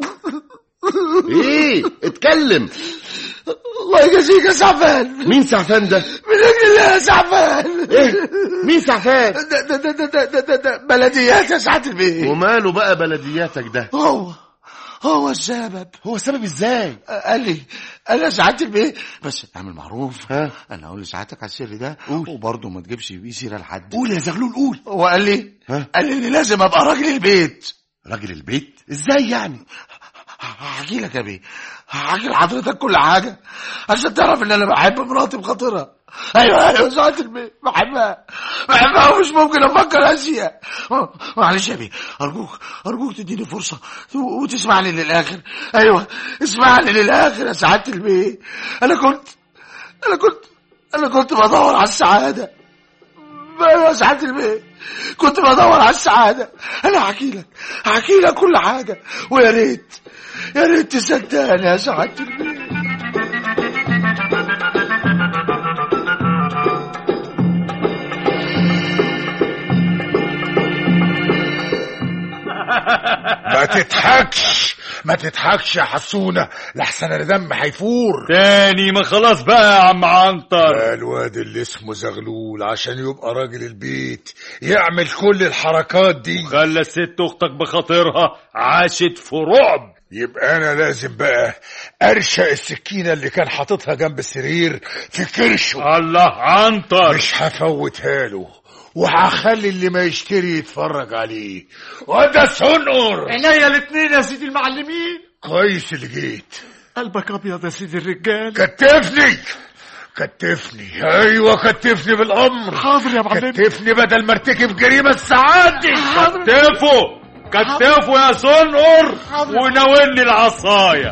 ايه اتكلم الله يجازيك يا سعفان مين سعفان ده من اجل الله يا سعفان ايه مين سعفان ده ده ده ده ده ده ده بلديات يا سعاده البيه وماله بقى بلدياتك ده هو هو السبب هو السبب ازاي قال لي قال لي يا سعاده البيه بس اعمل معروف ها؟ انا اقول لسعادتك على السر ده قول. وبرضه ما تجيبش بيه سيره لحد قول يا زغلول قول هو قال لي ها؟ قال لي إني لازم ابقى راجل البيت راجل البيت ازاي يعني هحكي لك يا بيه هحكي لحضرتك كل حاجه عشان تعرف ان انا بحب مراتي بخاطرها ايوه ايوه ساعات البيت بحبها بحبها ومش ممكن افكر اسيا معلش يا بيه ارجوك ارجوك تديني فرصه و- وتسمعني للاخر ايوه اسمعني للاخر يا سعاده البيه انا كنت انا كنت انا كنت بدور على السعاده ايوه يا سعاده البيه كنت بدور على السعاده انا هحكي لك هحكي لك كل حاجه ويا ريت يا ريت تصدقني يا سعاده البيه ما تضحكش ما تضحكش يا حسونة لحسن انا دم هيفور تاني ما خلاص بقى يا عم عنتر ده الواد اللي اسمه زغلول عشان يبقى راجل البيت يعمل كل الحركات دي خلى الست اختك بخاطرها عاشت في رعب يبقى انا لازم بقى ارشق السكينة اللي كان حاططها جنب السرير في كرشه الله عنتر مش هفوتها له وهخلي اللي ما يشتري يتفرج عليه وده سنقر عينيا الاتنين يا سيدي المعلمين كويس اللي جيت قلبك ابيض يا سيدي الرجال كتفني كتفني ايوه كتفني بالامر حاضر يا معلم كتفني بدل ما ارتكب جريمه سعادتي كتفه كتفه يا سنقر وناولني العصايه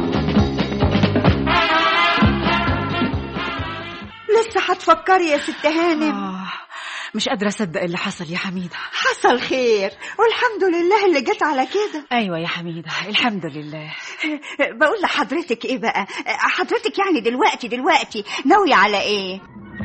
لسه هتفكري يا ست هانم آه مش قادرة أصدق اللي حصل يا حميدة حصل خير والحمد لله اللي جت على كده أيوة يا حميدة الحمد لله بقول لحضرتك ايه بقى حضرتك يعني دلوقتي دلوقتي ناوية على ايه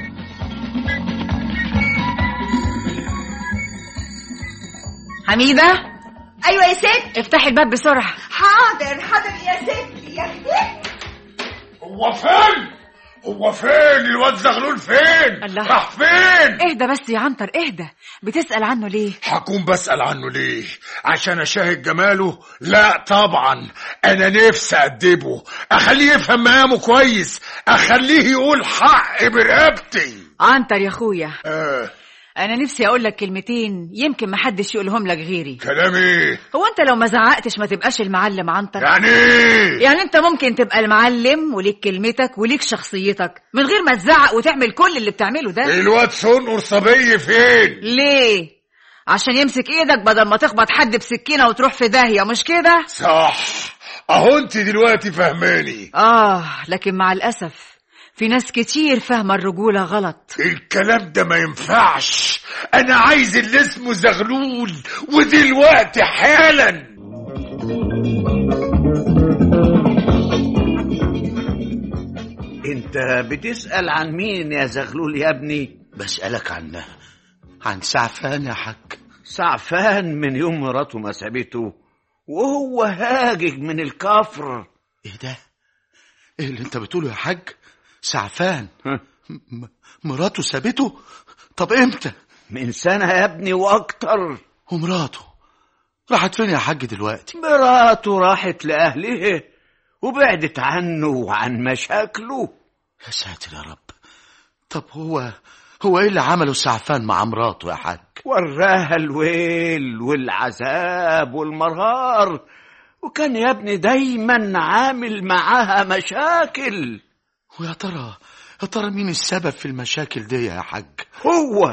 حميدة ايوه يا ست افتحي الباب بسرعة حاضر حاضر يا ست يا ست هو فين هو فين الواد زغلول فين الله. راح فين اهدى بس يا عنتر اهدى بتسأل عنه ليه هكون بسأل عنه ليه عشان أشاهد جماله لا طبعا أنا نفسي أدبه أخليه يفهم مقامه كويس أخليه يقول حق برقبتي عنتر يا اخويا آه انا نفسي اقول لك كلمتين يمكن محدش يقولهم لك غيري كلام ايه هو انت لو ما زعقتش ما تبقاش المعلم عنتر يعني ايه يعني انت ممكن تبقى المعلم وليك كلمتك وليك شخصيتك من غير ما تزعق وتعمل كل اللي بتعمله ده الواد سنقر صبي فين ليه عشان يمسك ايدك بدل ما تخبط حد بسكينه وتروح في داهيه مش كده صح اهو انت دلوقتي فهماني اه لكن مع الاسف في ناس كتير فاهمه الرجوله غلط الكلام ده ما ينفعش انا عايز اللي اسمه زغلول ودلوقتي حالا انت بتسأل عن مين يا زغلول يا ابني بسألك عن عن سعفان يا حاج سعفان من يوم مراته ما سابته وهو هاجج من الكفر ايه ده ايه اللي انت بتقوله يا حاج سعفان ها؟ م- مراته سابته طب امتى من سنة يا ابني واكتر ومراته راحت فين يا حاج دلوقتي مراته راحت لأهله وبعدت عنه وعن مشاكله يا ساتر يا رب طب هو هو ايه اللي عمله سعفان مع مراته يا حاج وراها الويل والعذاب والمرار وكان يا ابني دايما عامل معاها مشاكل ويا ترى يا ترى مين السبب في المشاكل دي يا حاج هو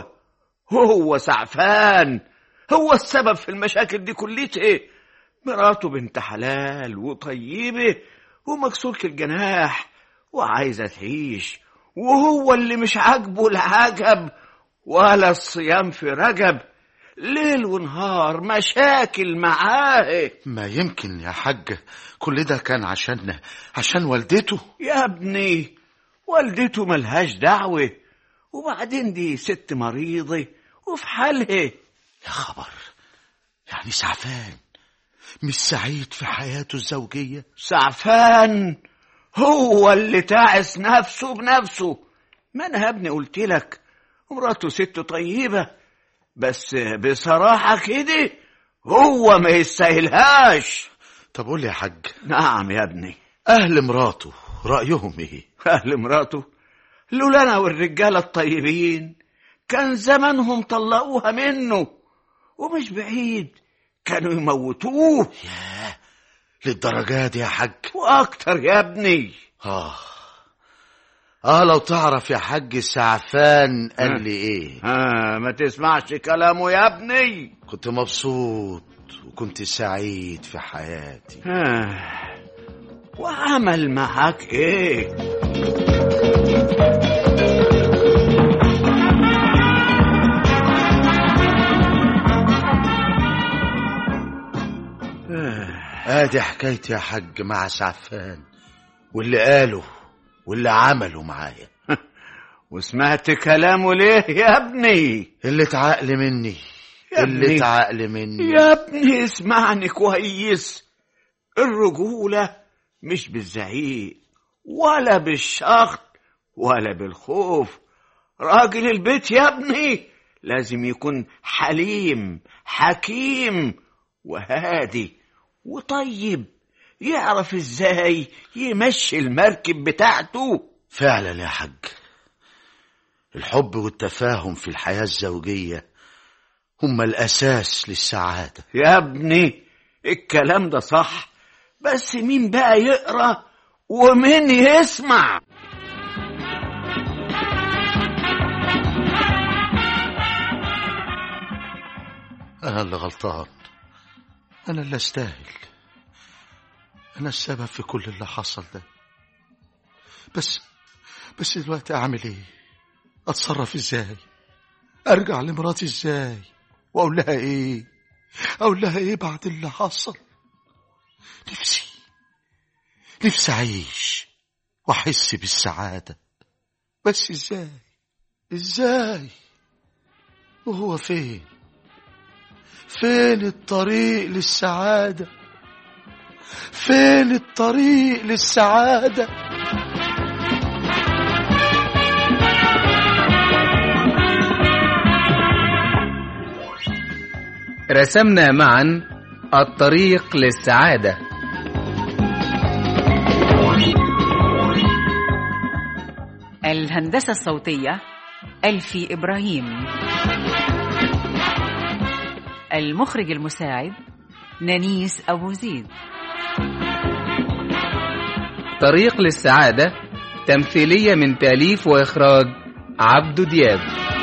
هو سعفان هو السبب في المشاكل دي كلها مراته بنت حلال وطيبة ومكسورة الجناح وعايزة تعيش وهو اللي مش عاجبه العجب ولا الصيام في رجب ليل ونهار مشاكل معاه ما يمكن يا حاج كل ده كان عشان عشان والدته يا ابني والدته ملهاش دعوة وبعدين دي ست مريضة وفي حالها يا خبر يعني سعفان مش سعيد في حياته الزوجية سعفان هو اللي تعس نفسه بنفسه ما انا يا ابني قلت لك مراته ست طيبة بس بصراحة كده هو ما يستاهلهاش طب قول لي يا حاج نعم يا ابني أهل مراته رأيهم إيه أهل مراته لولا أنا والرجالة الطيبين كان زمانهم طلقوها منه ومش بعيد كانوا يموتوه ياه للدرجة دي يا حاج وأكتر يا ابني آه آه لو تعرف يا حاج سعفان قال لي إيه ها ما تسمعش كلامه يا ابني كنت مبسوط وكنت سعيد في حياتي ها وعمل معاك ايه ادي حكايتي يا حاج مع سعفان واللي قاله واللي عمله معايا وسمعت كلامه ليه يا ابني اللي اتعقل مني يا اللي ابني. اتعقل مني يا ابني اسمعني كويس الرجولة مش بالزعيق ولا بالشخط ولا بالخوف راجل البيت يا ابني لازم يكون حليم حكيم وهادي وطيب يعرف ازاي يمشي المركب بتاعته فعلا يا حاج الحب والتفاهم في الحياة الزوجية هما الأساس للسعادة يا ابني الكلام ده صح بس مين بقى يقرا ومين يسمع أنا اللي غلطان أنا اللي أستاهل أنا السبب في كل اللي حصل ده بس بس دلوقتي أعمل إيه؟ أتصرف إزاي؟ أرجع لمراتي إزاي؟ وأقول لها إيه؟ أقول لها إيه بعد اللي حصل؟ نفسي نفسي أعيش وأحس بالسعادة بس إزاي؟ إزاي؟ وهو فين؟ فين الطريق للسعادة فين الطريق للسعادة رسمنا معا الطريق للسعادة الهندسة الصوتية ألفي إبراهيم المخرج المساعد نانيس أبو زيد طريق للسعادة تمثيلية من تأليف وإخراج عبدو دياب